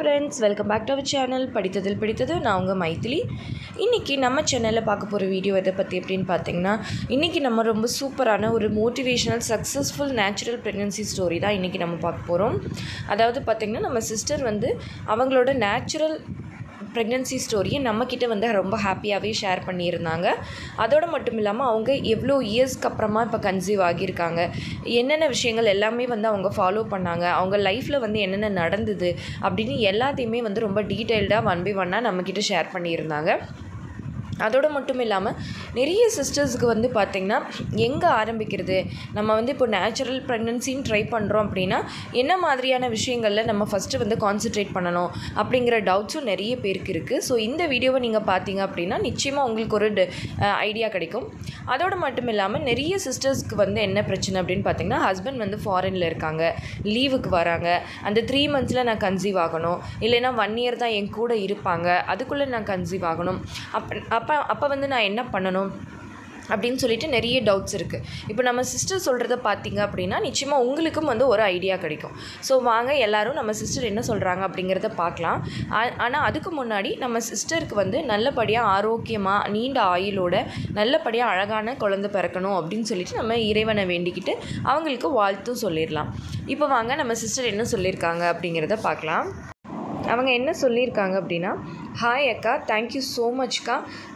friends welcome back to our channel படித்ததில் பிடித்தது நான் உங்கள் மைத்திலி இன்றைக்கி நம்ம சேனலில் பார்க்க போகிற வீடியோ எதை பற்றி எப்படின்னு பார்த்தீங்கன்னா இன்றைக்கி நம்ம ரொம்ப சூப்பரான ஒரு motivational successful natural pregnancy story தான் இன்றைக்கி நம்ம பார்க்க போகிறோம் அதாவது பார்த்திங்கன்னா நம்ம சிஸ்டர் வந்து அவங்களோட நேச்சுரல் ப்ரெக்னன்சி ஸ்டோரியை நம்மக்கிட்ட வந்து ரொம்ப ஹாப்பியாகவே ஷேர் பண்ணியிருந்தாங்க அதோடு மட்டும் இல்லாமல் அவங்க எவ்வளோ இயர்ஸ்க்கு அப்புறமா இப்போ கன்சீவ் ஆகியிருக்காங்க என்னென்ன விஷயங்கள் எல்லாமே வந்து அவங்க ஃபாலோ பண்ணாங்க அவங்க லைஃப்பில் வந்து என்னென்ன நடந்தது அப்படின்னு எல்லாத்தையுமே வந்து ரொம்ப டீட்டெயில்டாக ஒன் பை ஒன்னாக நம்மக்கிட்ட ஷேர் பண்ணியிருந்தாங்க அதோடு மட்டும் இல்லாமல் நிறைய சிஸ்டர்ஸ்க்கு வந்து பார்த்திங்கன்னா எங்கே ஆரம்பிக்கிறது நம்ம வந்து இப்போ நேச்சுரல் ப்ரெக்னன்சின்னு ட்ரை பண்ணுறோம் அப்படின்னா என்ன மாதிரியான விஷயங்களில் நம்ம ஃபஸ்ட்டு வந்து கான்சென்ட்ரேட் பண்ணணும் அப்படிங்கிற டவுட்ஸும் நிறைய பேருக்கு இருக்குது ஸோ இந்த வீடியோவை நீங்கள் பார்த்தீங்க அப்படின்னா நிச்சயமாக உங்களுக்கு ஒரு ஐடியா கிடைக்கும் அதோடு மட்டும் இல்லாமல் நிறைய சிஸ்டர்ஸ்க்கு வந்து என்ன பிரச்சனை அப்படின்னு பார்த்தீங்கன்னா ஹஸ்பண்ட் வந்து ஃபாரினில் இருக்காங்க லீவுக்கு வராங்க அந்த த்ரீ மந்த்ஸில் நான் கன்சீவ் ஆகணும் இல்லைன்னா ஒன் இயர் தான் என் கூட இருப்பாங்க அதுக்குள்ளே நான் கன்சீவ் ஆகணும் அப்போ அப்போ அப்போ வந்து நான் என்ன பண்ணணும் அப்படின்னு சொல்லிட்டு நிறைய டவுட்ஸ் இருக்குது இப்போ நம்ம சிஸ்டர் சொல்கிறத பார்த்தீங்க அப்படின்னா நிச்சயமாக உங்களுக்கும் வந்து ஒரு ஐடியா கிடைக்கும் ஸோ வாங்க எல்லாரும் நம்ம சிஸ்டர் என்ன சொல்கிறாங்க அப்படிங்கிறத பார்க்கலாம் ஆனால் அதுக்கு முன்னாடி நம்ம சிஸ்டருக்கு வந்து நல்லபடியாக ஆரோக்கியமாக நீண்ட ஆயுளோட நல்லபடியாக அழகான குழந்தை பிறக்கணும் அப்படின்னு சொல்லிட்டு நம்ம இறைவனை வேண்டிக்கிட்டு அவங்களுக்கு வாழ்த்தும் சொல்லிடலாம் இப்போ வாங்க நம்ம சிஸ்டர் என்ன சொல்லியிருக்காங்க அப்படிங்கிறத பார்க்கலாம் அவங்க என்ன சொல்லியிருக்காங்க அப்படின்னா ஹாய் அக்கா தேங்க்யூ ஸோ மச்க்கா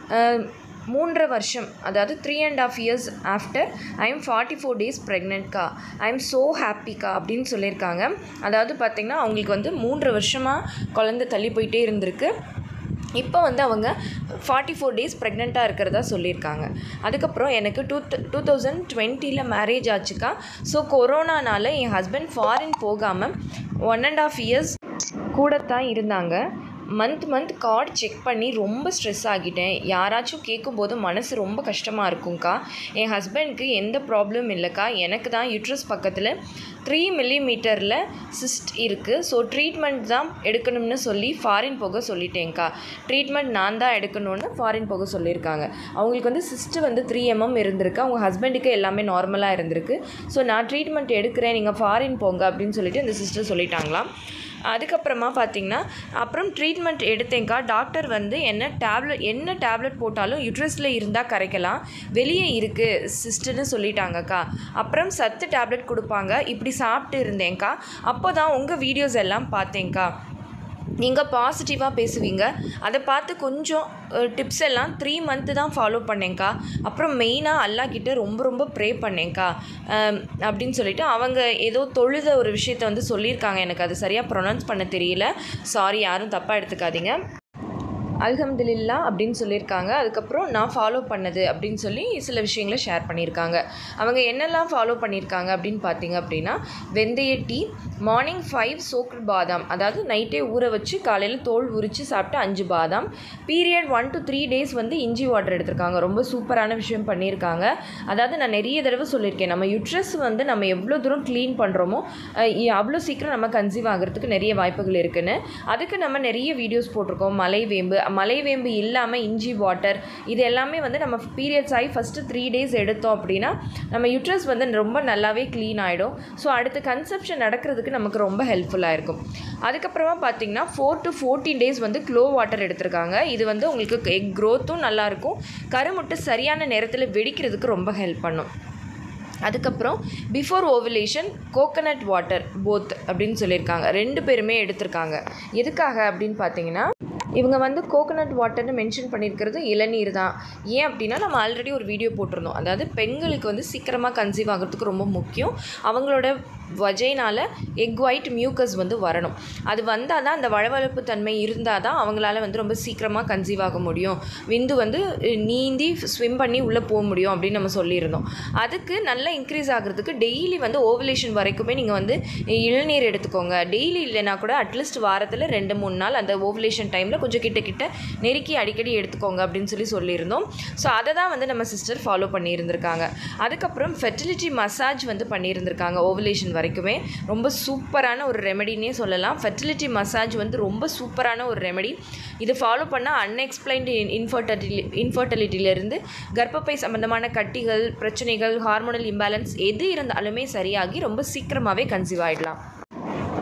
மூன்றரை வருஷம் அதாவது three and half years after I am forty four days ப்ரெக்னென்ட்க்கா ஐ எம் ஸோ ஹாப்பிக்கா அப்படின்னு சொல்லியிருக்காங்க அதாவது பார்த்திங்கன்னா அவங்களுக்கு வந்து மூன்று வருஷமாக குழந்தை தள்ளி போயிட்டே இருந்திருக்கு இப்போ வந்து அவங்க ஃபார்ட்டி ஃபோர் டேஸ் ப்ரெக்னெண்ட்டாக இருக்கிறதா சொல்லியிருக்காங்க அதுக்கப்புறம் எனக்கு டூ டூ தௌசண்ட் டுவெண்ட்டியில் மேரேஜ் ஆச்சுக்கா ஸோ கொரோனானால என் ஹஸ்பண்ட் ஃபாரின் போகாமல் ஒன் அண்ட் ஆஃப் இயர்ஸ் கூட தான் இருந்தாங்க மந்த் மந்த் கார்டு செக் பண்ணி ரொம்ப ஸ்ட்ரெஸ் ஆகிட்டேன் யாராச்சும் கேட்கும்போது மனசு ரொம்ப கஷ்டமாக இருக்கும்க்கா என் ஹஸ்பண்ட்க்கு எந்த ப்ராப்ளம் இல்லைக்கா எனக்கு தான் யூட்ரஸ் பக்கத்தில் த்ரீ மில்லிமீட்டரில் சிஸ்ட் இருக்குது ஸோ ட்ரீட்மெண்ட் தான் எடுக்கணும்னு சொல்லி ஃபாரின் போக சொல்லிட்டேங்க்கா ட்ரீட்மெண்ட் நான் தான் எடுக்கணும்னு ஃபாரின் போக சொல்லியிருக்காங்க அவங்களுக்கு வந்து சிஸ்ட்டு வந்து த்ரீ எம்எம் இருந்திருக்கு அவங்க ஹஸ்பண்டுக்கு எல்லாமே நார்மலாக இருந்திருக்கு ஸோ நான் ட்ரீட்மெண்ட் எடுக்கிறேன் நீங்கள் ஃபாரின் போங்க அப்படின்னு சொல்லிட்டு இந்த சிஸ்டர் சொல்லிட்டாங்களாம் அதுக்கப்புறமா பார்த்தீங்கன்னா அப்புறம் ட்ரீட்மெண்ட் எடுத்தேங்க்கா டாக்டர் வந்து என்ன டேப்லெட் என்ன டேப்லெட் போட்டாலும் யூட்ரஸில் இருந்தால் கரைக்கலாம் வெளியே இருக்குது சிஸ்டர்னு சொல்லிட்டாங்கக்கா அப்புறம் சத்து டேப்லெட் கொடுப்பாங்க இப்படி சாப்பிட்டு இருந்தேங்க்கா அப்போ தான் உங்கள் வீடியோஸ் எல்லாம் பார்த்தேங்க்கா நீங்கள் பாசிட்டிவாக பேசுவீங்க அதை பார்த்து கொஞ்சம் டிப்ஸ் எல்லாம் த்ரீ மந்த்து தான் ஃபாலோ பண்ணேங்க்கா அப்புறம் மெயினாக அல்லா கிட்டே ரொம்ப ரொம்ப ப்ரே பண்ணேங்க்கா அப்படின்னு சொல்லிட்டு அவங்க ஏதோ தொழுத ஒரு விஷயத்த வந்து சொல்லியிருக்காங்க எனக்கு அது சரியாக ப்ரொனவுன்ஸ் பண்ண தெரியல சாரி யாரும் தப்பாக எடுத்துக்காதீங்க அல்ஹம்துலில்லா அப்படின்னு சொல்லியிருக்காங்க அதுக்கப்புறம் நான் ஃபாலோ பண்ணது அப்படின்னு சொல்லி சில விஷயங்களை ஷேர் பண்ணியிருக்காங்க அவங்க என்னெல்லாம் ஃபாலோ பண்ணியிருக்காங்க அப்படின்னு பார்த்தீங்க அப்படின்னா வெந்தய டீ மார்னிங் ஃபைவ் சோக்டு பாதாம் அதாவது நைட்டே ஊற வச்சு காலையில் தோல் உரித்து சாப்பிட்டு அஞ்சு பாதாம் period one two three days வந்து இஞ்சி வாட்டர் எடுத்திருக்காங்க ரொம்ப சூப்பரான விஷயம் பண்ணியிருக்காங்க அதாவது நான் நிறைய தடவை சொல்லியிருக்கேன் நம்ம யுட்ரஸ் வந்து நம்ம எவ்வளோ தூரம் க்ளீன் பண்ணுறோமோ அவ்வளோ சீக்கிரம் நம்ம கன்சீவ் ஆகிறதுக்கு நிறைய வாய்ப்புகள் இருக்குன்னு அதுக்கு நம்ம நிறைய வீடியோஸ் போட்டிருக்கோம் மலை வேம்பு மலைவேம்பு இல்லாமல் இஞ்சி வாட்டர் இது எல்லாமே வந்து நம்ம பீரியட்ஸ் ஆகி ஃபஸ்ட்டு த்ரீ டேஸ் எடுத்தோம் அப்படின்னா நம்ம யூட்ரஸ் வந்து ரொம்ப நல்லாவே க்ளீன் ஆகிடும் ஸோ அடுத்து கன்செப்ஷன் நடக்கிறதுக்கு நமக்கு ரொம்ப ஹெல்ப்ஃபுல்லாக இருக்கும் அதுக்கப்புறமா பார்த்தீங்கன்னா ஃபோர் டு ஃபோர்டீன் டேஸ் வந்து க்ளோ வாட்டர் எடுத்திருக்காங்க இது வந்து உங்களுக்கு எக் க்ரோத்தும் நல்லாயிருக்கும் கருமுட்டை சரியான நேரத்தில் வெடிக்கிறதுக்கு ரொம்ப ஹெல்ப் பண்ணும் அதுக்கப்புறம் before ovulation coconut water both அப்படின்னு சொல்லியிருக்காங்க ரெண்டு பேருமே எடுத்திருக்காங்க எதுக்காக அப்படின்னு பார்த்தீங்கன்னா இவங்க வந்து கோகனட் வாட்டர்னு மென்ஷன் பண்ணியிருக்கிறது இளநீர் தான் ஏன் அப்படின்னா நம்ம ஆல்ரெடி ஒரு வீடியோ போட்டிருந்தோம் அதாவது பெண்களுக்கு வந்து சீக்கிரமாக கன்சீவ் ஆகிறதுக்கு ரொம்ப முக்கியம் அவங்களோட வஜைனால் எக் ஒயிட் மியூக்கஸ் வந்து வரணும் அது வந்தால் தான் அந்த வளவளப்பு தன்மை இருந்தால் தான் அவங்களால வந்து ரொம்ப சீக்கிரமாக கன்சீவ் ஆக முடியும் விந்து வந்து நீந்தி ஸ்விம் பண்ணி உள்ளே போக முடியும் அப்படின்னு நம்ம சொல்லியிருந்தோம் அதுக்கு நல்லா இன்க்ரீஸ் ஆகிறதுக்கு டெய்லி வந்து ஓவலேஷன் வரைக்குமே நீங்கள் வந்து இளநீர் எடுத்துக்கோங்க டெய்லி இல்லைனா கூட அட்லீஸ்ட் வாரத்தில் ரெண்டு மூணு நாள் அந்த ஓவலேஷன் டைமில் கொஞ்சம் கிட்ட கிட்ட நெருக்கி அடிக்கடி எடுத்துக்கோங்க அப்படின்னு சொல்லி சொல்லியிருந்தோம் ஸோ அதை தான் வந்து நம்ம சிஸ்டர் ஃபாலோ பண்ணியிருந்திருக்காங்க அதுக்கப்புறம் ஃபெர்டிலிட்டி மசாஜ் வந்து பண்ணியிருந்திருக்காங்க ஓவலேஷன் வரைக்குமே ரொம்ப சூப்பரான ஒரு ரெமெடினே சொல்லலாம் ஃபெர்டிலிட்டி மசாஜ் வந்து ரொம்ப சூப்பரான ஒரு ரெமெடி இது ஃபாலோ பண்ணால் அன்எக்ஸ்பிளைன்டு இன்ஃபர்டலிட்டி இன்ஃபர்டிலிட்டியிலேருந்து கர்ப்பப்பை சம்மந்தமான கட்டிகள் பிரச்சனைகள் ஹார்மோனல் இம்பேலன்ஸ் எது இருந்தாலுமே சரியாகி ரொம்ப சீக்கிரமாகவே கன்சீவ் ஆகிடலாம்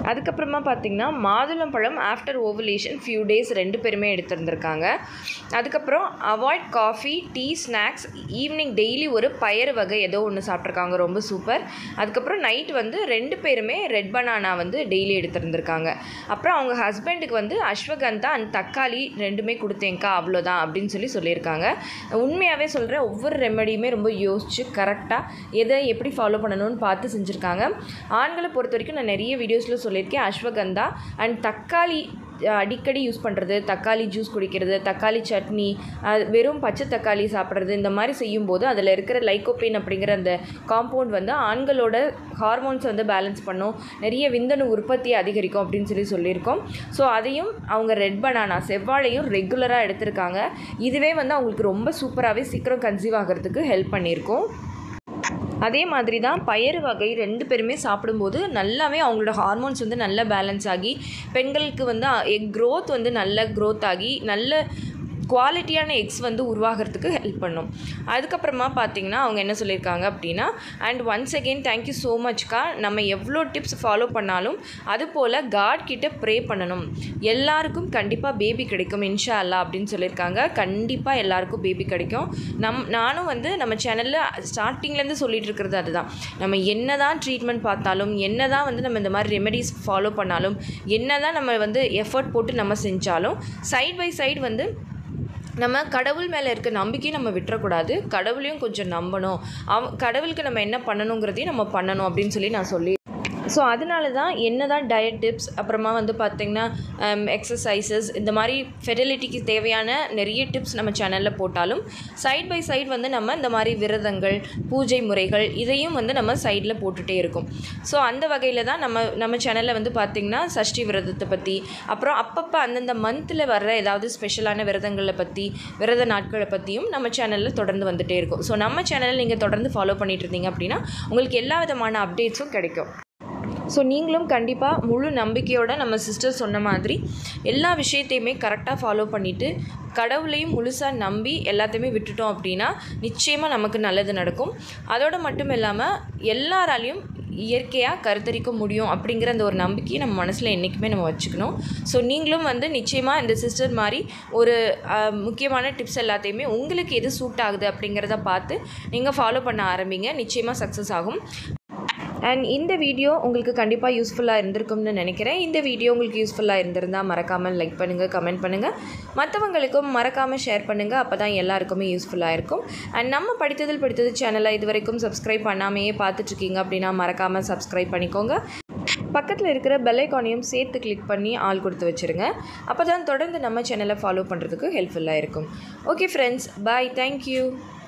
அதுக்கப்புறமா பார்த்திங்கன்னா மாதுளம்பழம் ஆஃப்டர் ஓவலேஷன் ஃபியூ டேஸ் ரெண்டு பேருமே எடுத்திருந்திருக்காங்க அதுக்கப்புறம் avoid coffee tea snacks evening daily ஒரு பயறு வகை ஏதோ ஒன்று சாப்பிட்ருக்காங்க ரொம்ப சூப்பர் அதுக்கப்புறம் நைட் வந்து ரெண்டு பேருமே ரெட் பனானா வந்து டெய்லி எடுத்திருந்திருக்காங்க அப்புறம் அவங்க ஹஸ்பண்டுக்கு வந்து அஸ்வகந்தா அண்ட் தக்காளி ரெண்டுமே கொடுத்தேங்க்கா அவ்வளோதான் அப்படின்னு சொல்லி சொல்லியிருக்காங்க உண்மையாகவே சொல்கிறேன் ஒவ்வொரு ரெமெடியுமே ரொம்ப யோசித்து கரெக்டாக எதை எப்படி ஃபாலோ பண்ணணும்னு பார்த்து செஞ்சுருக்காங்க ஆண்களை பொறுத்த வரைக்கும் நான் நிறைய வீடியோஸில் சொல்லியிருக்கேன் அஸ்வகந்தா அண்ட் தக்காளி அடிக்கடி யூஸ் பண்ணுறது தக்காளி ஜூஸ் குடிக்கிறது தக்காளி சட்னி அது வெறும் பச்சை தக்காளி சாப்பிட்றது இந்த மாதிரி செய்யும்போது அதில் இருக்கிற லைக்கோபேன் அப்படிங்கிற அந்த காம்பவுண்ட் வந்து ஆண்களோட ஹார்மோன்ஸ் வந்து பேலன்ஸ் பண்ணும் நிறைய விந்தணு உற்பத்தியை அதிகரிக்கும் அப்படின்னு சொல்லி சொல்லியிருக்கோம் ஸோ அதையும் அவங்க ரெட் பனானா செவ்வாழையும் ரெகுலராக எடுத்திருக்காங்க இதுவே வந்து அவங்களுக்கு ரொம்ப சூப்பராகவே சீக்கிரம் கன்சீவ் ஆகிறதுக்கு ஹெல்ப் பண்ணியிருக்கோம் அதே மாதிரி தான் பயறு வகை ரெண்டு பேருமே சாப்பிடும்போது நல்லாவே அவங்களோட ஹார்மோன்ஸ் வந்து நல்லா பேலன்ஸ் ஆகி பெண்களுக்கு வந்து எக் க்ரோத் வந்து நல்ல க்ரோத் ஆகி நல்ல குவாலிட்டியான எக்ஸ் வந்து உருவாகிறதுக்கு ஹெல்ப் பண்ணும் அதுக்கப்புறமா பார்த்தீங்கன்னா அவங்க என்ன சொல்லியிருக்காங்க அப்படின்னா and once again thank you so மச்க்கா நம்ம எவ்வளோ டிப்ஸ் ஃபாலோ பண்ணாலும் அது போல் காட் கிட்ட ப்ரே பண்ணணும் எல்லாருக்கும் கண்டிப்பாக பேபி கிடைக்கும் இன்ஷா அல்லா அப்படின்னு சொல்லியிருக்காங்க கண்டிப்பாக எல்லாருக்கும் பேபி கிடைக்கும் நம் நானும் வந்து நம்ம சேனலில் ஸ்டார்டிங்லேருந்து சொல்லிட்டு இருக்கிறது அதுதான் நம்ம என்ன தான் ட்ரீட்மெண்ட் பார்த்தாலும் என்ன தான் வந்து நம்ம இந்த மாதிரி ரெமெடிஸ் ஃபாலோ பண்ணாலும் என்ன தான் நம்ம வந்து எஃபர்ட் போட்டு நம்ம செஞ்சாலும் சைட் பை சைடு வந்து நம்ம கடவுள் மேலே இருக்க நம்பிக்கையும் நம்ம விட்டுறக்கூடாது கடவுளையும் கொஞ்சம் நம்பணும் அவ கடவுளுக்கு நம்ம என்ன பண்ணணுங்கிறதையும் நம்ம பண்ணணும் அப்படின்னு சொல்லி நான் சொல்லி ஸோ அதனால தான் என்ன தான் டயட் டிப்ஸ் அப்புறமா வந்து பார்த்திங்கன்னா எக்ஸசைசஸ் இந்த மாதிரி ஃபெர்டிலிட்டிக்கு தேவையான நிறைய டிப்ஸ் நம்ம சேனலில் போட்டாலும் சைட் பை சைடு வந்து நம்ம இந்த மாதிரி விரதங்கள் பூஜை முறைகள் இதையும் வந்து நம்ம சைடில் போட்டுகிட்டே இருக்கும் ஸோ அந்த வகையில் தான் நம்ம நம்ம சேனலில் வந்து பார்த்திங்கன்னா சஷ்டி விரதத்தை பற்றி அப்புறம் அப்பப்போ அந்தந்த மந்தில் வர்ற ஏதாவது ஸ்பெஷலான விரதங்களை பற்றி விரத நாட்களை பற்றியும் நம்ம சேனலில் தொடர்ந்து வந்துகிட்டே இருக்கும் ஸோ நம்ம சேனலில் நீங்கள் தொடர்ந்து ஃபாலோ பண்ணிட்டு இருந்தீங்க அப்படின்னா உங்களுக்கு எல்லா விதமான அப்டேட்ஸும் கிடைக்கும் ஸோ நீங்களும் கண்டிப்பாக முழு நம்பிக்கையோட நம்ம சிஸ்டர் சொன்ன மாதிரி எல்லா விஷயத்தையுமே கரெக்டாக ஃபாலோ பண்ணிவிட்டு கடவுளையும் முழுசாக நம்பி எல்லாத்தையுமே விட்டுட்டோம் அப்படின்னா நிச்சயமாக நமக்கு நல்லது நடக்கும் அதோடு மட்டும் இல்லாமல் எல்லாராலையும் இயற்கையாக கருத்தரிக்க முடியும் அப்படிங்கிற அந்த ஒரு நம்பிக்கையை நம்ம மனசில் என்றைக்குமே நம்ம வச்சுக்கணும் ஸோ நீங்களும் வந்து நிச்சயமாக இந்த சிஸ்டர் மாதிரி ஒரு அஹ், முக்கியமான டிப்ஸ் எல்லாத்தையுமே உங்களுக்கு எது சூட் ஆகுது அப்படிங்கிறத பார்த்து நீங்கள் ஃபாலோ பண்ண ஆரம்பிங்க நிச்சயமாக சக்ஸஸ் ஆகும் அண்ட் இந்த வீடியோ உங்களுக்கு கண்டிப்பாக யூஸ்ஃபுல்லாக இருந்திருக்கும்னு நினைக்கிறேன் இந்த வீடியோ உங்களுக்கு யூஸ்ஃபுல்லாக இருந்திருந்தால் மறக்காமல் லைக் பண்ணுங்கள் கமெண்ட் பண்ணுங்கள் மற்றவங்களுக்கும் மறக்காமல் ஷேர் பண்ணுங்கள் அப்போ தான் எல்லாருக்குமே யூஸ்ஃபுல்லாக இருக்கும் அண்ட் நம்ம படித்ததில் படித்தது சேனலை இது வரைக்கும் சப்ஸ்கிரைப் பண்ணாமையே பார்த்துட்ருக்கீங்க அப்படின்னா மறக்காமல் சப்ஸ்கிரைப் பண்ணிக்கோங்க பக்கத்தில் இருக்கிற பெல் ஐக்கானையும் சேர்த்து கிளிக் பண்ணி ஆள் கொடுத்து வச்சுருங்க அப்போ தான் தொடர்ந்து நம்ம சேனலை ஃபாலோ பண்ணுறதுக்கு ஹெல்ப்ஃபுல்லாக இருக்கும் ஓகே ஃப்ரெண்ட்ஸ் பாய் தேங்க்யூ